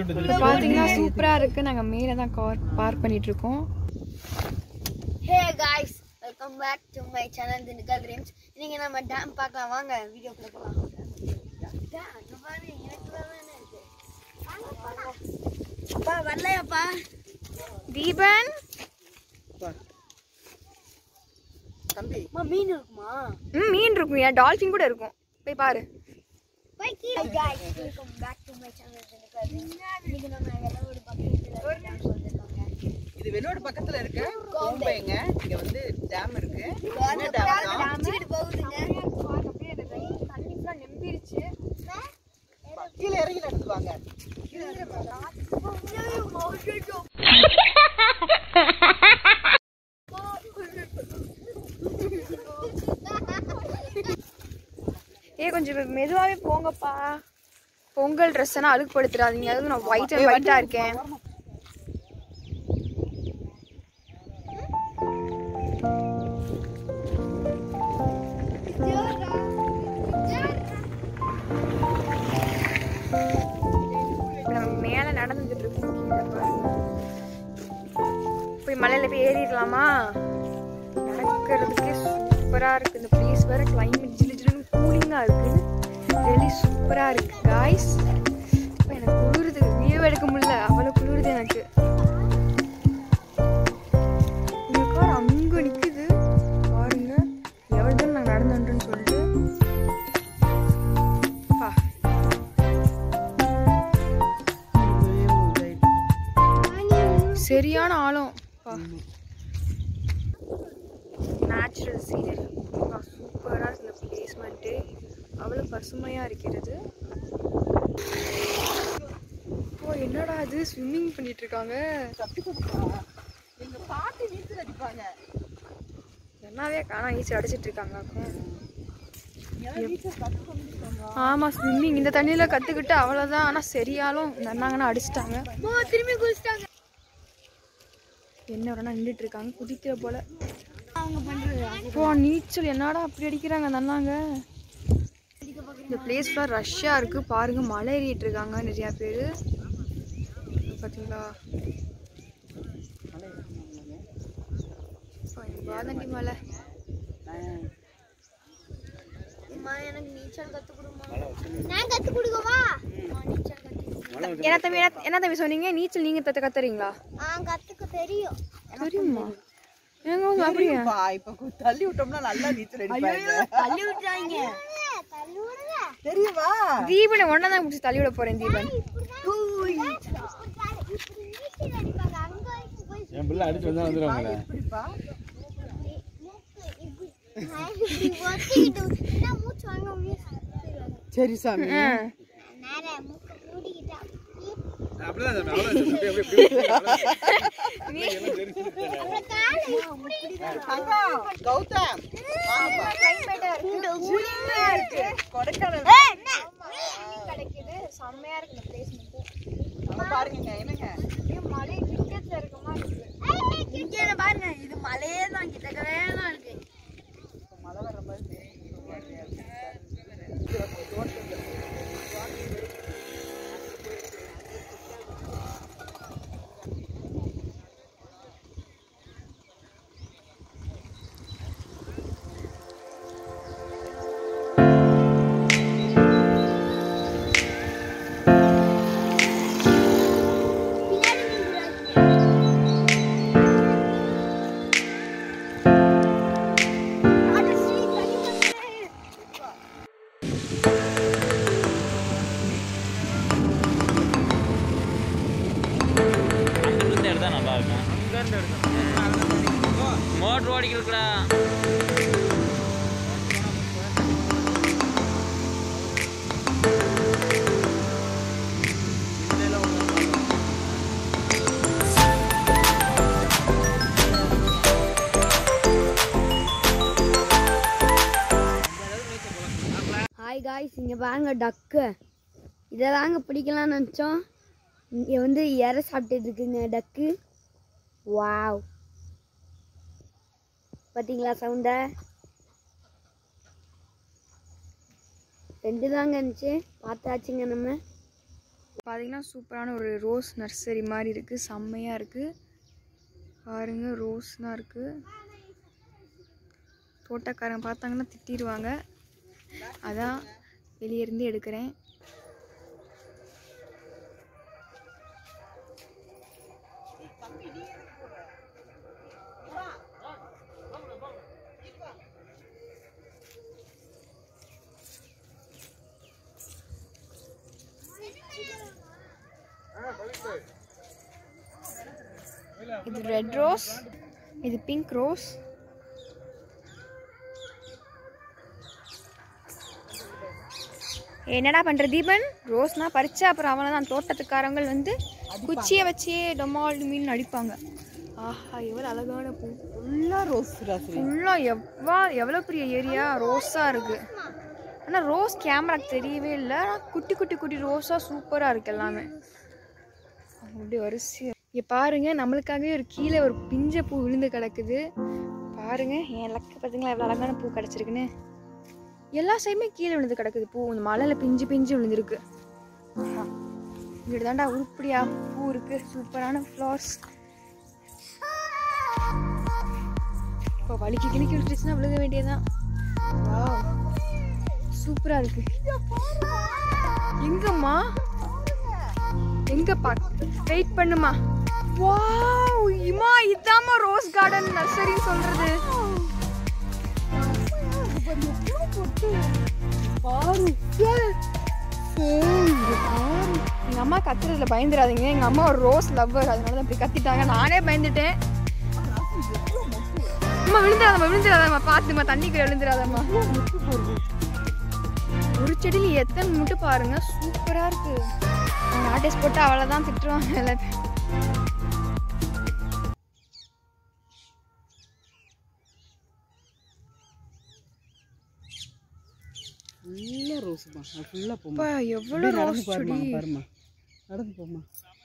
இப்போ பார்த்தீங்கன்னா சூப்பராக இருக்குது நாங்கள் மேலே தான் கார் பார்க் பண்ணிட்டு இருக்கோம் hey guys welcome back to my channel Dindigul dreams இன்னைக்கு நம்ம டேம் பார்க்கலாம் வாங்க வீடியோக்குள்ள போகலாம் டேம், அங்க பாரு, எனக்கு தானே இருக்கு. வாங்க போலாம். அப்பா வரலையாப்பா தீபன் தம்பி அம்மா மீன் இருக்குமா ம் மீன் இருக்கும் ஏன் டால்ஃபின் கூட இருக்கும் போய் பாரு Hi guys, welcome back to my channel Dindigul dreams இன்னைக்கு நம்ம வெள்ளவோடு பக்கத்துல டேம் வந்திருக்கோங்க இது வெள்ளோடு பக்கத்துல இருக்கு கோம்பைங்க இங்க வந்து டேம் இருக்கு என்ன டேம் அடிச்சுக்கிட்டு போகுதுங்க தண்ணி ஃபுல்லாக நம்பிருச்சு கீழே இறங்கி நடத்துவாங்க ஏ கொஞ்சம் மெதுவாகவே போங்கப்பா பொங்கல் ட்ரெஸ் எல்லாம் அழுக்குப்படுத்துறாதீங்க அதுவும் நான் ஒயிட் அண்ட் ஒயிட்டாக இருக்கேன் இப்ப நம்ம மேலே நடந்துட்டு இருக்கோம் கீழே பாருங்க போய் மலையில போய் ஏறிடலாமா நடக்கிறதுக்கே சூப்பராக இருக்கு இந்த பிளேஸ் வேற கிளைமேட் ஜிலு ஜிலுன்னு கூலிங்காக இருக்கு வெளி சூப்பராக இருக்கு காய்ஸ் இப்போ எனக்கு குளிருது வியூ எடுக்க முடியல அவ்வளோ குளிருது எனக்கு இந்த கார் அங்கே நிற்குது பாருங்க எவ்வளோ தூரம் நாங்கள் நடந்து வந்துட்டோம்னு சொல்லிட்டு பா சரியான ஆழம் பா நேச்சுரல் சீனரி சூப்பராக இருக்கு இந்த பிளேஸ்மெண்ட்டு அவ்வளோ பசுமையாக இருக்கிறது ஓ என்னடா அது ஸ்விம்மிங் பண்ணிட்டு இருக்காங்க எங்க பாட்டி நீச்சல் அடிப்பாங்க நல்லாவே காணா ஈஸி அடிச்சிட்டு இருக்காங்க ஏன் நீச்சல் கத்துக்கணும் ஆமாம் ஸ்விம்மிங் இந்த தண்ணியில் கற்றுக்கிட்டு அவ்வளோதான் ஆனால் சரியாலும் நன்னாங்கன்னா அடிச்சிட்டாங்க திரும்பி குளிச்சிட்டாங்க என்ன வரனா நின்றுட்டு இருக்காங்க குதிக்கிற போல அவங்க பண்றது ஓ நீச்சல் என்னடா அப்படி அடிக்கிறாங்க நன்னாங்க இந்த பிளேஸ் ஃபுல்லாக ரஷ்ஷாக இருக்குது பாருங்க மலை ஏறிட்டு இருக்காங்க நிறையா பேர் பார்த்தீங்களா வாதண்டி மலை அம்மா எனக்கு நீச்சல் கத்து கொடுமா நான் கத்து கொடுக்கவா நீச்சல் கத்து என்ன தம்பி என்ன- என்ன தம்பி சொன்னீங்க நீச்சல் நீங்கள் தத்து கத்துறீங்களா ஆ கத்துக்க தெரியும் தெரியுமா ஏங்க உங்க அப்படியா பா இப்ப கு- தள்ளி விட்டோம்னா நல்லா நீச்சல் அடிப்பாங்க தள்ளி விட்டுறாங்க தள்ளி விடுங்க தெரியுமா தீபனை ஒன்றா தான் பிடிச்சி தள்ளி விட போகிறேன் தீபன் என் பிள்ளை அடிச்சு வந்தா வந்துடுவாங்களே இப்படிப்பா மூச்சு வாங்க சரி சாமி ஆ நேரம் மூக்க மூடிக்கிட்டா அப்படிதான் தம்பி, அவ்வளவுதான் தம்பி, அப்படியே, அப்படியே, அப்புறம் காலை இப்படி தங்கம் கௌதம் வாங்கப்பா. சில்லுன்னு இருக்கு கொடைக்கானல் கிடைக்குது செம்மையா இருக்கு இந்த பிளேஸ் மட்டும் அங்க பாருங்க என்னங்க மலை கிட்டத்துல இருக்க மாதிரி இருக்கு இங்க பாருங்க இது மலையே தான் கிட்டக்கவே தான் இருக்கு மழை வர மாதிரி தெரியுது. அங்கிருந்து எடுத்தா நல்லா இருக்கும் மோட்டர் ஓடிக்கிறா ஹாய் காய்ஸ் இங்கே பாருங்க டக்கு இதை தாங்க பிடிக்கலாம்னு நினச்சோம் இங்கே வந்து இறை சாப்பிட்டுட்டு இருக்குங்க டக்கு வாவ் பார்த்தீங்களா சவுண்டை ரெண்டு தாங்க இருந்துச்சு பார்த்தாச்சுங்க நம்ம பார்த்தீங்கன்னா சூப்பரான ஒரு ரோஸ் நர்சரி மாதிரி இருக்குது செம்மையாக இருக்குது பாருங்க ரோஸ்லாம் இருக்குது தோட்டக்காரங்க பார்த்தாங்கன்னா திட்டிடுவாங்க அதான் வெளியே இருந்து எடுக்கிறேன் இது ரெட் ரோஸ் இது பிங்க் ரோஸ் என்னடா பண்ற தீபன் ரோஸ்னா பறிச்சா அப்புறம் அவனை தான் தோட்டத்துக்காரங்க வந்து குச்சியை வச்சே டொமால்டு மீன் அடிப்பாங்க ஆஹா எவ்வளோ அழகான பூ ஃபுல்லா ரோஸ் ராசிரி ஃபுல்லாக எவ்வளோ எவ்வளோ பெரிய ஏரியா ரோஸாக இருக்குது ஆனால் ரோஸ் கேமராக்கு தெரியவே இல்லை ஆனா குட்டி குட்டி குட்டி ரோஸாக சூப்பராக இருக்கு எல்லாமே அப்படி வரிசையா இங்கே பாருங்க நம்மளுக்காகவே ஒரு கீழே ஒரு பிஞ்ச பூ விழுந்து கிடக்குது பாருங்க என் லக்கு பார்த்தீங்களா எவ்வளோ அழகான பூ கிடச்சிருக்குன்னு எல்லா சைடுமே கீழே விழுந்து கிடக்குது பூ இந்த மலையில் பிஞ்சு பிஞ்சு விழுந்துருக்கு இங்கிட்டு தாண்டா உருப்படியா பூ இருக்கு சூப்பரான ஃப்ளவர்ஸ் இப்போ வலிக்கு கிளிக்கி விட்டுருச்சுன்னா விழுக வேண்டியதுதான் வாவ் சூப்பரா இருக்கு எங்கம்மா எங்க பாக் வெயிட் பண்ணுமா வாவ் இமா இதாம்மா ரோஸ் கார்டன் நர்சரி சொல்றது பாரு எங்க அம்மா கத்துறதுல பயந்துடாதீங்க எங்க அம்மா ஒரு ரோஸ் லவ்வர் அதனால தான் இப்படி கத்திட்டாங்க நானே பயந்துட்டேன் அம்மா விழுந்துடாதம்மா விழுந்துடாதம்மா பார்த்துமா தண்ணிக்குள்ள விழுந்துடாதம்மா ஒரு செடியில எத்தனை முட்டு பாருங்க சூப்பரா இருக்கு நாட்டேஸ் போட்டு அவ்வளவுதான் திட்டுவாங்க எல்லா பேரும். ஃபுல்லா ரோஸ்மா ஃபுல்லா போமா அப்பா எவ்வளவு நடந்து ரோஸ் பாருமா செடி பாருமா நடந்து போமா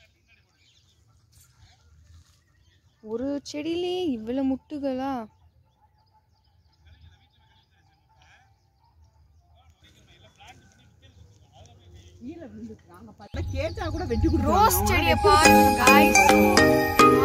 ஒரு செடியிலே இவ்வளவு முட்டுகளா கீழே விழுந்துருக்காங்க பார்த்தா கேட்டா கூட வெட்டி ரோஸ் கொடுத்துருவாங்க செடியை பாருங்க guys.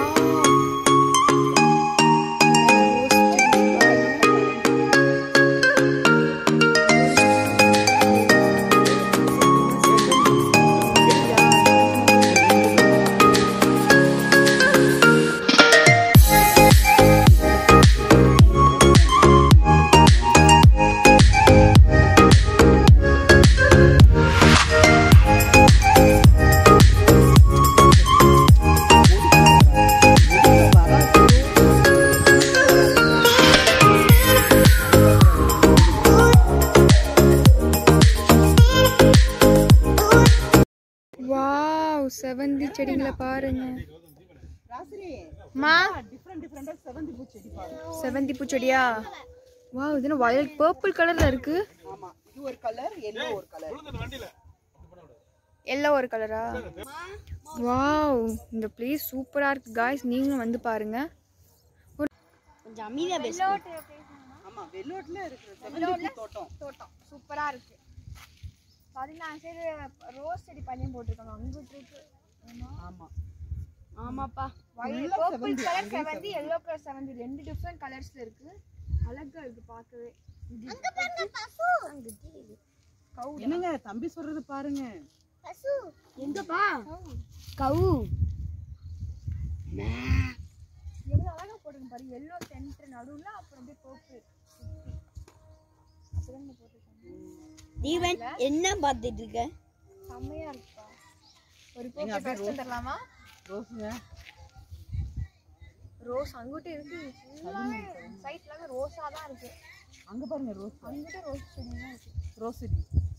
வாவ் செவந்தி செடிங்களை பாருங்க ராசிரி மா டிஃப்ரெண்ட் டிஃப்ரெண்டா செவந்தி பூ செடி பாருங்க செவந்தி பூச்செடியா வாவ் இது என்ன வயல் பர்பிள் கலர்ல இருக்கு ஆமா இது ஒரு கலர் எல்லோ ஒரு கலர் எல்லோ ஒரு கலரா வாவ் இந்த பிளேஸ் சூப்பரா இருக்கு காய்ஸ் நீங்களும் வந்து பாருங்க கொஞ்சம் அமைதியா பேசு ஆமா வெள்ளோட்ல இருக்கிற செவந்தி பூ தோட்டம் தோட்டம் சூப்பரா இருக்கு பதினாறு சைடு ரோஸ் செடி பையன் போட்டிருக்காங்க அங்கிட்டு இருக்கு ஆமா ஆமாப்பா பர்பிள் கலர் செவந்தி எல்லோ கலர் செவந்தி ரெண்டு டிஃப்ரெண்ட் கலர்ஸ்ல இருக்கு அழகா இருக்கு பார்க்கவே என்னங்க தம்பி சொல்றது பாருங்க எங்கப்பா கவு எவ்வளவு அழகா போட்டிருக்கு பாரு எல்லோ சென்டர் நடுவுல அப்புறம் அப்படியே பர்பிள் சுத்தி போட்டிருக்காங்க தீவன் என்ன பார்த்துட்டு இருக்க செம்மையா இருக்குப்பா ஒரு போக்கு ஃபர்ஸ்ட் தரலாமா ரோஸுங்க ரோஸ் அங்கிட்ட இருக்கு ஃபுல்லாவே சைட்ல ரோஸா தான் இருக்கு அங்க பாருங்க ரோஸ் அங்கிட்ட ரோஸ் செடி தான் இருக்கு ரோஸ் செடி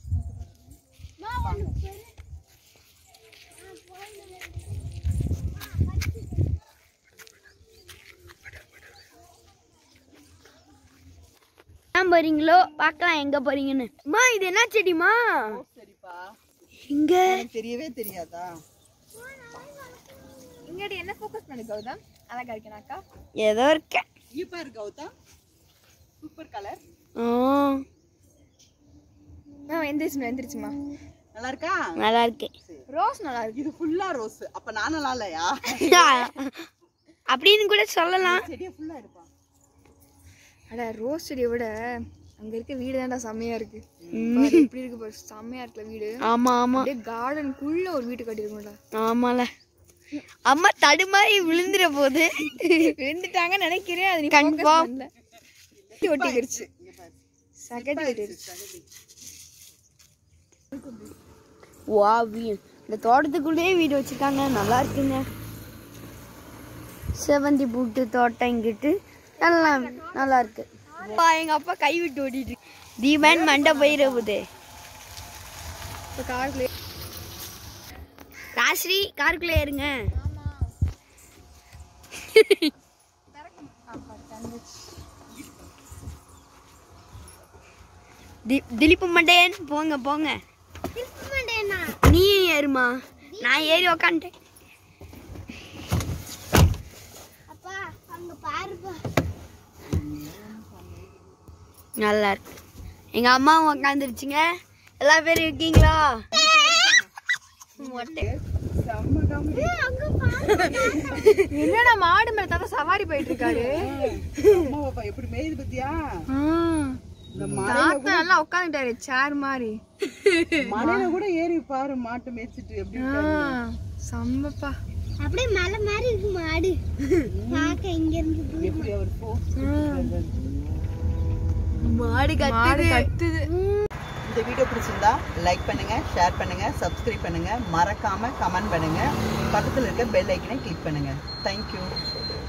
ஏன் போறீங்களோ பார்க்கலாம் எங்க போறீங்கன்னு அம்மா இது என்ன செடிமா ரோஸ் செடிப்பா இங்க எனக்கு தெரியவே தெரியாதா இங்கடி என்ன ஃபோக்கஸ் பண்ணு கௌதம் அழகா இருக்கேனாக்கா ஏதோ இருக்க இங்க பாரு கௌதம் சூப்பர் கலர் ஆ ஆ எந்திரிச்சுமா எந்திரிச்சுமா நல்லா இருக்கா நல்லா இருக்கு ரோஸ் நல்லா இருக்கு இது ஃபுல்லா ரோஸ் அப்ப நான் நல்லா இல்லையா அப்படின்னு கூட சொல்லலாம் செடியை ஃபுல்லா எடுப்பா அட ரோஸ் செடியை விட அங்க இருக்க வீடு தான்டா செம்மையா இருக்கு பாரு, எப்படி இருக்கு பாரு செம்மையா இருக்குல்ல வீடு ஆமா ஆமா அப்படியே கார்டனுக்குள்ள ஒரு வீட்டு கட்டிருக்கோம்டா ஆமால அம்மா தடுமாறி விழுந்துற போது விழுந்துட்டாங்கன்னு நினைக்கிறேன் அது நீ Confirm. focus பண்ணல. சகதி ஒட்டிக்கிருச்சு சகதி ஒட்டிருச்சு வா வீ- இந்த தோட்டத்துக்குள்ளேயே வீடு வச்சிருக்காங்க நல்லா இருக்குங்க செவந்தி பூட்டு தோட்டம் இங்கிட்டு எல்லாம் நல்லா இருக்கு அப்பா எங்க அப்பா கை விட்டு ஓடிட்டு இருக்கு. தீபன் மண்டை போயிட போகுது இப்போ காருக்குள்ளே ராஸ்ரீ காருக்குள்ளே இருங்க தி- திலீப் மண்டையன் போங்க போங்க நீ ஏறுமா நான் ஏறி உக்காந்துட்டேன் நல்லா இருக்கு எங்க அம்மாவும் உக்காந்துருச்சுங்க எல்லா பேரும் இருக்கீங்களா மொட்டை செம்ம காமெடி என்னடா மாடு மேல தாத்தா சவாரி போயிட்டு இருக்காரு அம்மா பாப்பா எப்படி மேயுது பத்தியா இந்த மலை தாத்தா நல்லா உட்காந்துட்டாரு சேர் மாதிரி மலையில கூட ஏறி பாரு மாட்டு மேய்ச்சிட்டு எப்படி ஆ, செம்மப்பா அப்படியே மலை மாதிரி இருக்கு மாடு பார்க்க இங்க இருந்து எப்படி அவர் போ மாடு மாடு கத்துது இந்த வீடியோ பிடிச்சிருந்தா லைக் பண்ணுங்க ஷேர் பண்ணுங்க சப்ஸ்கிரைப் பண்ணுங்க மறக்காம கமெண்ட் பண்ணுங்க பக்கத்துல இருக்க பெல் ஐக்கனை கிளிக் பண்ணுங்க தேங்க்யூ